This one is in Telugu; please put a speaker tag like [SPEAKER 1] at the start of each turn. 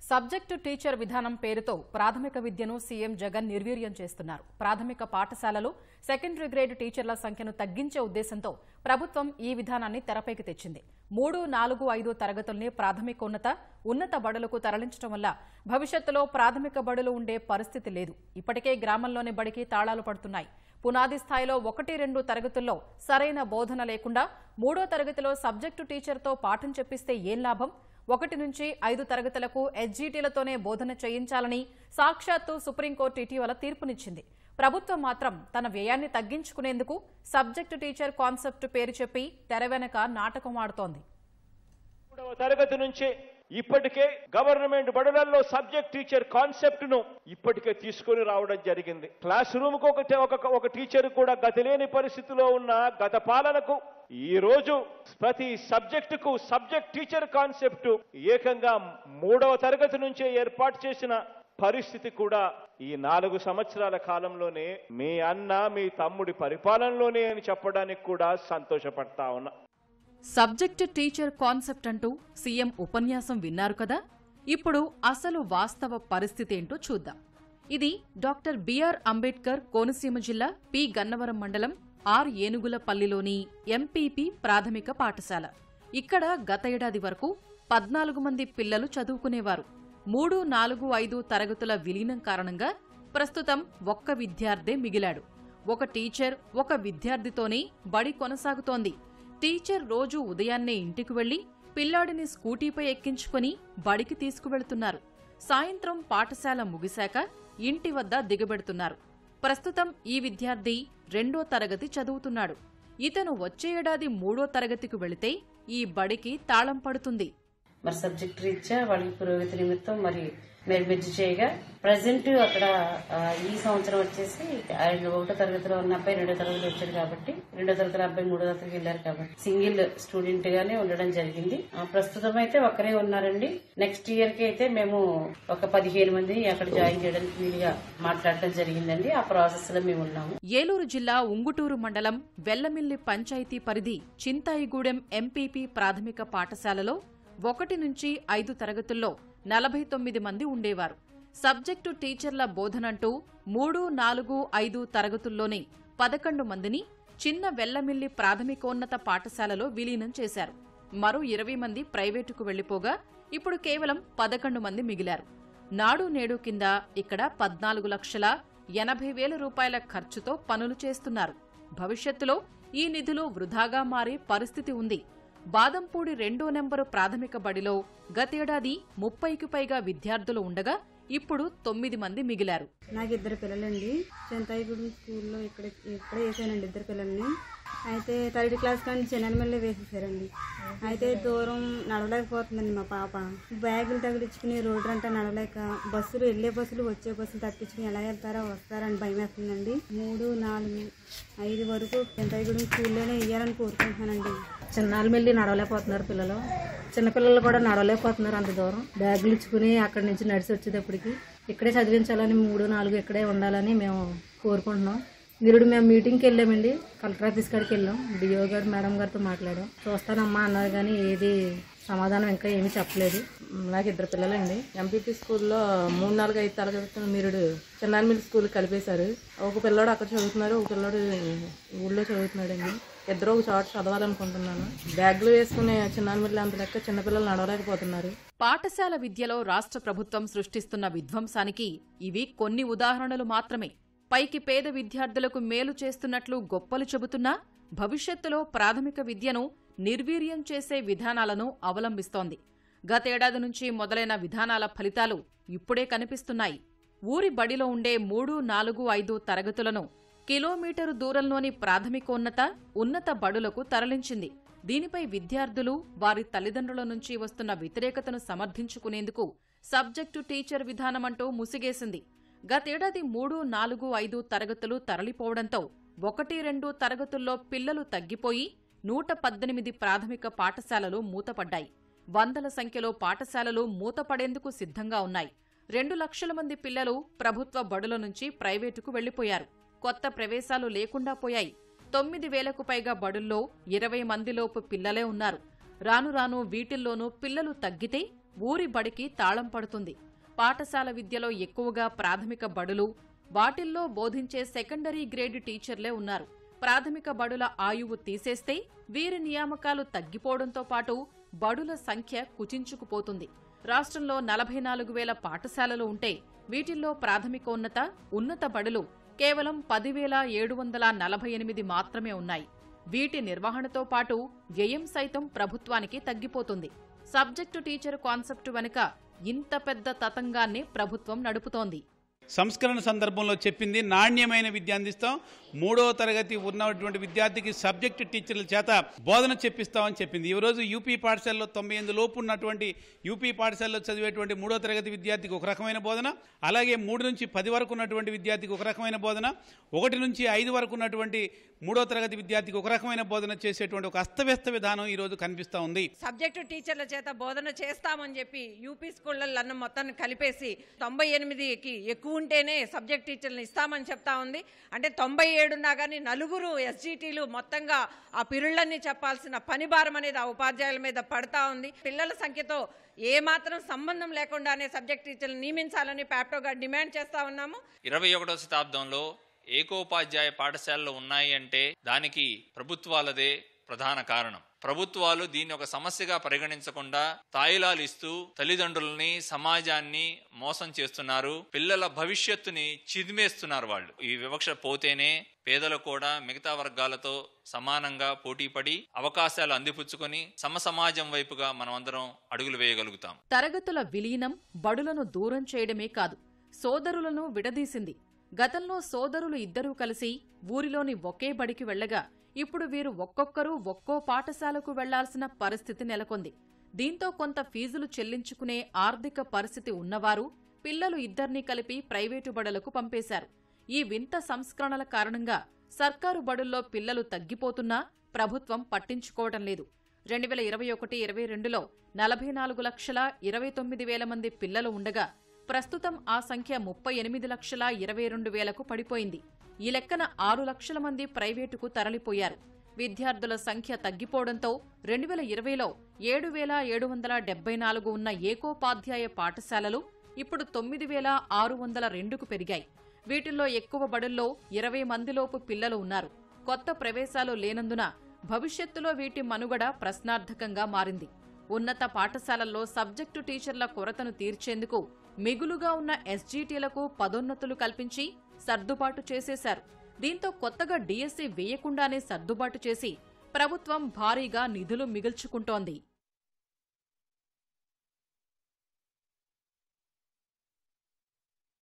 [SPEAKER 1] సబ్జెక్టు టీచర్ విధానం పేరుతో ప్రాథమిక విద్యను సీఎం జగన్ నిర్వీర్యం చేస్తున్నారు ప్రాథమిక పాఠశాలలు సెకండరీ గ్రేడ్ టీచర్ల సంఖ్యను తగ్గించే ఉద్దేశంతో ప్రభుత్వం ఈ విధానాన్ని తెరపైకి తెచ్చింది మూడు నాలుగు ఐదు తరగతుల్ని ప్రాథమికోన్నత ఉన్నత బడులకు తరలించడం వల్ల భవిష్యత్తులో ప్రాథమిక బడులు ఉండే పరిస్థితి లేదు ఇప్పటికే గ్రామంలోని బడికి తాళాలు పడుతున్నాయి పునాది స్థాయిలో ఒకటి రెండు తరగతుల్లో సరైన బోధన లేకుండా మూడో తరగతిలో సబ్జెక్టు టీచర్తో పాఠం చెప్పిస్తే ఏం లాభం ఒకటి నుంచి ఐదు తరగతులకు ఎస్జీటీలతోనే బోధన చేయించాలని సాక్షాత్తు సుప్రీంకోర్టు ఇటీవల తీర్పునిచ్చింది ప్రభుత్వం మాత్రం తన వ్యయాన్ని తగ్గించుకునేందుకు సబ్జెక్టు టీచర్ కాన్సెప్ట్ పేరు చెప్పి తెర వెనక నాటకం ఆడుతోంది
[SPEAKER 2] మూడవ తరగతి నుంచి ఇప్పటికే గవర్నమెంట్ బడులలో సబ్జెక్ట్ టీచర్ కాన్సెప్ట్ ను ఇప్పటికే తీసుకొని రావడం జరిగింది క్లాస్ రూమ్ కు ఒక ఒక ఒక టీచర్ కూడా గతి లేని పరిస్థితిలో ఉన్న గత పాలనకు ఈ రోజు ప్రతి సబ్జెక్ట్ కు సబ్జెక్ట్ టీచర్ కాన్సెప్ట్ ఏకంగా మూడవ తరగతి నుంచే ఏర్పాటు చేసిన పరిస్థితి కూడా ఈ నాలుగు సంవత్సరాల కాలంలోనే మీ అన్న మీ తమ్ముడి పరిపాలనలోనే అని చెప్పడానికి కూడా సంతోషపడతా ఉన్నా
[SPEAKER 1] సబ్జెక్టు టీచర్ కాన్సెప్ట్ అంటూ సీఎం ఉపన్యాసం విన్నారు కదా ఇప్పుడు అసలు వాస్తవ పరిస్థితి ఏంటో చూద్దాం ఇది డాక్టర్ బిఆర్ అంబేద్కర్ కోనసీమ జిల్లా పి గన్నవరం మండలం ఆర్ ఏనుగులపల్లిలోని ఎంపీపీ ప్రాథమిక పాఠశాల ఇక్కడ గత ఏడాది వరకు పద్నాలుగు మంది పిల్లలు చదువుకునేవారు మూడు నాలుగు ఐదు తరగతుల విలీనం కారణంగా ప్రస్తుతం ఒక్క విద్యార్థే మిగిలాడు ఒక టీచర్ ఒక విద్యార్థితోనే బడి కొనసాగుతోంది టీచర్ రోజు ఉదయాన్నే ఇంటికి వెళ్లి పిల్లాడిని స్కూటీపై ఎక్కించుకుని బడికి తీసుకువెళ్తున్నారు సాయంత్రం పాఠశాల ముగిశాక ఇంటి వద్ద దిగబెడుతున్నారు ప్రస్తుతం ఈ విద్యార్థి రెండో తరగతి చదువుతున్నాడు ఇతను వచ్చే ఏడాది మూడో తరగతికి వెళితే ఈ బడికి తాళం పడుతుంది
[SPEAKER 3] మరి సబ్జెక్ట్ రీత్యా వాళ్ళకి పురోగతి నిమిత్తం మరి మెర్మిజ్ చేయగా ప్రజెంట్ అక్కడ ఆ, ఈ సంవత్సరం వచ్చేసి ఆయన ఒకటో తరగతిలో ఉన్న అబ్బాయి రెండో తరగతి వచ్చాడు కాబట్టి రెండో తరగతి అబ్బాయి మూడో తరగతికి వెళ్ళారు కాబట్టి సింగిల్ స్టూడెంట్ గానే ఉండడం జరిగింది ఆ, ప్రస్తుతం అయితే ఒక్కరే ఉన్నారండి నెక్స్ట్ ఇయర్ కి అయితే మేము ఒక పదిహేను మంది అక్కడ జాయిన్ చేయడానికి వీలుగా మాట్లాడటం జరిగిందండి ఆ ప్రాసెస్ లో మేము ఉన్నాము
[SPEAKER 1] ఏలూరు జిల్లా ఉంగుటూరు మండలం వెల్లమిల్లి పంచాయతీ పరిధి చింతాయిగూడెం ఎంపీపీ ప్రాథమిక పాఠశాలలో ఒకటి నుంచి ఐదు తరగతుల్లో నలభై తొమ్మిది మంది ఉండేవారు సబ్జెక్టు టీచర్ల బోధనంటూ మూడు నాలుగు ఐదు తరగతుల్లోనే పదకొండు మందిని చిన్న వెల్లమిల్లి ప్రాథమికోన్నత పాఠశాలలో విలీనం చేశారు మరో ఇరవై మంది ప్రైవేటుకు వెళ్లిపోగా ఇప్పుడు కేవలం పదకొండు మంది మిగిలారు నాడు నేడు కింద ఇక్కడ పద్నాలుగు లక్షల ఎనభై వేల రూపాయల ఖర్చుతో పనులు చేస్తున్నారు భవిష్యత్తులో ఈ నిధులు వృధాగా మారే పరిస్థితి ఉంది బాదంపూడి రెండో నెంబరు ప్రాథమిక బడిలో గతేడాది ముప్పైకి పైగా విద్యార్థులు ఉండగా ఇప్పుడు తొమ్మిది మంది మిగిలారు
[SPEAKER 4] నాకు ఇద్దరు పిల్లలండి చింతాయిగూడెం స్కూల్లో ఇక్కడ ఇక్కడే వేసానండి ఇద్దరు పిల్లల్ని అయితే థర్డ్ క్లాస్ కానీ చిన్నమల్లె వేసేసారండి అయితే దూరం నడవలేకపోతుందండి మా పాప బ్యాగులు తగిలించుకుని రోడ్డు అంతా నడవలేక బస్సులు వెళ్ళే బస్సులు వచ్చే బస్సులు తప్పించుకుని ఎలా వెళ్తారో వస్తారని భయం వేస్తుందండి మూడు నాలుగు ఐదు వరకు చింతాయిగూడెం స్కూల్లోనే వేయాలని కోరుకుంటున్నానండి
[SPEAKER 5] చిన్నాళ్ళు వెళ్ళి నడవలేకపోతున్నారు పిల్లలు చిన్నపిల్లలు కూడా నడవలేకపోతున్నారు అంత దూరం బ్యాగులు ఇచ్చుకుని అక్కడి నుంచి నడిచి వచ్చేటప్పటికి ఇక్కడే చదివించాలని మూడు నాలుగు ఇక్కడే ఉండాలని మేము కోరుకుంటున్నాం నిరుడు మేము మీటింగ్కి వెళ్ళామండి కలెక్టర్ ఆఫీస్ కాడికి వెళ్ళాం డిఓ గారు మేడం గారితో మాట్లాడాం చూస్తానమ్మా అన్నారు కానీ ఏది సమాధానం ఇంకా ఏమీ చెప్పలేదు నాకు ఇద్దరు పిల్లలండి ఎంపీపీ స్కూల్లో మూడు నాలుగు ఐదు తరగతులు మీరు చిన్నారమిల్లి స్కూల్ కలిపేశారు ఒక పిల్లోడు అక్కడ చదువుతున్నారు ఒక పిల్లోడు ఊళ్ళో చదువుతున్నాడండి ఇద్దరు ఒక చోట చదవాలనుకుంటున్నాను బ్యాగులు వేసుకునే చిన్నారమిల్లి అంత లెక్క చిన్నపిల్లలు నడవలేకపోతున్నారు
[SPEAKER 1] పాఠశాల విద్యలో రాష్ట్ర ప్రభుత్వం సృష్టిస్తున్న విధ్వంసానికి ఇవి కొన్ని ఉదాహరణలు మాత్రమే పైకి పేద విద్యార్థులకు మేలు చేస్తున్నట్లు గొప్పలు చెబుతున్నా భవిష్యత్తులో ప్రాథమిక విద్యను నిర్వీర్యం చేసే విధానాలను అవలంబిస్తోంది గతేడాది నుంచి మొదలైన విధానాల ఫలితాలు ఇప్పుడే కనిపిస్తున్నాయి ఊరి బడిలో ఉండే మూడు నాలుగు ఐదు తరగతులను కిలోమీటరు దూరంలోని ప్రాథమికోన్నత ఉన్నత బడులకు తరలించింది దీనిపై విద్యార్థులు వారి తల్లిదండ్రుల నుంచి వస్తున్న వ్యతిరేకతను సమర్థించుకునేందుకు సబ్జెక్టు టీచర్ విధానమంటూ ముసిగేసింది గతేడాది మూడు నాలుగు ఐదు తరగతులు తరలిపోవడంతో ఒకటి రెండు తరగతుల్లో పిల్లలు తగ్గిపోయి నూట పద్దెనిమిది ప్రాథమిక పాఠశాలలు మూతపడ్డాయి వందల సంఖ్యలో పాఠశాలలు మూతపడేందుకు సిద్ధంగా ఉన్నాయి రెండు లక్షల మంది పిల్లలు ప్రభుత్వ బడుల నుంచి ప్రైవేటుకు వెళ్లిపోయారు కొత్త ప్రవేశాలు లేకుండా పోయాయి తొమ్మిది వేలకు పైగా బడుల్లో ఇరవై మందిలోపు పిల్లలే ఉన్నారు రాను రాను వీటిల్లోనూ పిల్లలు తగ్గితే ఊరి బడికి తాళం పడుతుంది పాఠశాల విద్యలో ఎక్కువగా ప్రాథమిక బడులు వాటిల్లో బోధించే సెకండరీ గ్రేడ్ టీచర్లే ఉన్నారు ప్రాథమిక బడుల ఆయువు తీసేస్తే వీరి నియామకాలు తగ్గిపోవడంతో పాటు బడుల సంఖ్య కుచించుకుపోతుంది రాష్ట్రంలో నలభై నాలుగు వేల పాఠశాలలు ఉంటే వీటిల్లో ప్రాథమికోన్నత ఉన్నత బడులు కేవలం పదివేల ఏడు వందల నలభై ఎనిమిది మాత్రమే ఉన్నాయి వీటి నిర్వహణతో పాటు వ్యయం సైతం ప్రభుత్వానికి తగ్గిపోతుంది సబ్జెక్టు టీచర్ కాన్సెప్ట్ వెనుక ఇంత పెద్ద తతంగాన్ని ప్రభుత్వం నడుపుతోంది
[SPEAKER 6] సంస్కరణ సందర్భంలో చెప్పింది నాణ్యమైన విద్య అందిస్తాం మూడవ తరగతి ఉన్నటువంటి విద్యార్థికి సబ్జెక్ట్ టీచర్ల చేత బోధన చెప్పిస్తామని చెప్పింది ఈ రోజు యూపీ పాఠశాలలో తొంభై ఎనిమిది లోపు ఉన్నటువంటి యూపీ పాఠశాలలో చదివేటువంటి మూడో తరగతి విద్యార్థికి ఒక రకమైన బోధన అలాగే మూడు నుంచి పది వరకు ఉన్నటువంటి విద్యార్థికి ఒక రకమైన బోధన ఒకటి నుంచి ఐదు వరకు ఉన్నటువంటి మూడో తరగతి విద్యార్థికి ఒక రకమైన బోధన చేసేటువంటి ఒక అస్తవ్యస్త విధానం ఈ రోజు కనిపిస్తూ ఉంది
[SPEAKER 7] సబ్జెక్టు టీచర్ల చేత బోధన చేస్తామని చెప్పి యూపీ స్కూళ్ళల్లో అన్న మొత్తాన్ని కలిపేసి తొంభై ఎనిమిదికి ఎక్కువ ఉంటేనే సబ్జెక్ట్ టీచర్లను ఇస్తామని చెప్తా ఉంది అంటే తొంభై ఏడున్నా కానీ నలుగురు ఎస్జిటీలు మొత్తంగా ఆ పిరుళ్ళన్నీ చెప్పాల్సిన పని భారం అనేది ఆ ఉపాధ్యాయుల మీద పడతా ఉంది పిల్లల సంఖ్యతో ఏ మాత్రం సంబంధం లేకుండానే సబ్జెక్ట్ టీచర్లు నియమించాలని ప్యాప్టోగా డిమాండ్ చేస్తా ఉన్నాము
[SPEAKER 8] ఇరవై ఒకటో శతాబ్దంలో ఏకోపాధ్యాయ పాఠశాలలు ఉన్నాయి అంటే దానికి ప్రభుత్వాలదే ప్రధాన కారణం ప్రభుత్వాలు దీన్ని ఒక సమస్యగా పరిగణించకుండా తాయిలాలు ఇస్తూ తల్లిదండ్రులని సమాజాన్ని మోసం చేస్తున్నారు పిల్లల భవిష్యత్తుని చిదిమేస్తున్నారు వాళ్ళు ఈ వివక్ష పోతేనే పేదలు కూడా మిగతా వర్గాలతో సమానంగా పోటీపడి అవకాశాలు అందిపుచ్చుకొని సమసమాజం వైపుగా మనమందరం అడుగులు వేయగలుగుతాం
[SPEAKER 1] తరగతుల విలీనం బడులను దూరం చేయడమే కాదు సోదరులను విడదీసింది గతంలో సోదరులు ఇద్దరూ కలిసి ఊరిలోని ఒకే బడికి వెళ్లగా ఇప్పుడు వీరు ఒక్కొక్కరూ ఒక్కో పాఠశాలకు వెళ్లాల్సిన పరిస్థితి నెలకొంది దీంతో కొంత ఫీజులు చెల్లించుకునే ఆర్థిక పరిస్థితి ఉన్నవారు పిల్లలు ఇద్దర్నీ కలిపి ప్రైవేటు బడులకు పంపేశారు ఈ వింత సంస్కరణల కారణంగా సర్కారు బడుల్లో పిల్లలు తగ్గిపోతున్నా ప్రభుత్వం పట్టించుకోవడం లేదు రెండు వేల ఇరవై ఒకటి ఇరవై రెండులో నలభై నాలుగు లక్షల ఇరవై తొమ్మిది వేల మంది పిల్లలు ఉండగా ప్రస్తుతం ఆ సంఖ్య ముప్పై ఎనిమిది లక్షల ఇరవై రెండు వేలకు పడిపోయింది ఈ లెక్కన ఆరు లక్షల మంది ప్రైవేటుకు తరలిపోయారు విద్యార్థుల సంఖ్య తగ్గిపోవడంతో రెండు వేల ఇరవైలో ఏడు వేల ఏడు వందల డెబ్బై నాలుగు ఉన్న ఏకోపాధ్యాయ పాఠశాలలు ఇప్పుడు తొమ్మిది వేల ఆరు వందల రెండుకు పెరిగాయి వీటిల్లో ఎక్కువ బడుల్లో ఇరవై మందిలోపు పిల్లలు ఉన్నారు కొత్త ప్రవేశాలు లేనందున భవిష్యత్తులో వీటి మనుగడ ప్రశ్నార్థకంగా మారింది ఉన్నత పాఠశాలల్లో సబ్జెక్టు టీచర్ల కొరతను తీర్చేందుకు మిగులుగా ఉన్న ఎస్జీటీలకు పదోన్నతులు కల్పించి సర్దుబాటు చేసేశారు దీంతో కొత్తగా డీఎస్సీ వేయకుండానే సర్దుబాటు చేసి ప్రభుత్వం భారీగా నిధులు మిగుల్చుకుంటోంది